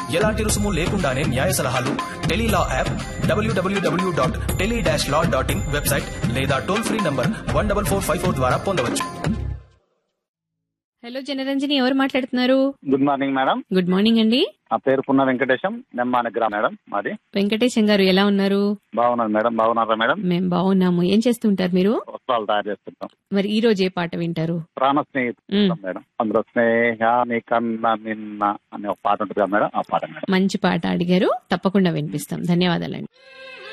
ఎలాంటి రుసుము లేకుండానే న్యాయ సలహాలు tele law app W W W dot tele dash law dot in website లేదా toll free number one double four five four ద్వారా పొందవచ్చు హలో జనరంజని ఎవరు మాట్లాడుతున్నారు good morning madam good morning అండి నా పేరు పున్న వెంకటేశం నెమ్మాని గ్రామ్ మేడం మాది వెంకటేశం గారు ఎలా ఉన్నారు బాగున్నాను మేడం బాగున్నారా మేడం మేము బాగున్నాము ఏం చేస్తుంటారు మీరు వస్త్రాలు తయారు చేస్తుంటాం మరి ఈ రోజు ఏ పాట వింటారు ప్రాణ మ్. స్నేహితులు మేడం అందులో స్నేహాని కన్నా నిన్న అనే ఒక పాట ఉంటుంది కదా మేడం ఆ పాట మేడం మంచి పాట అడిగారు తప్పకుండా వినిపిస్తాం ధన్యవాదాలండి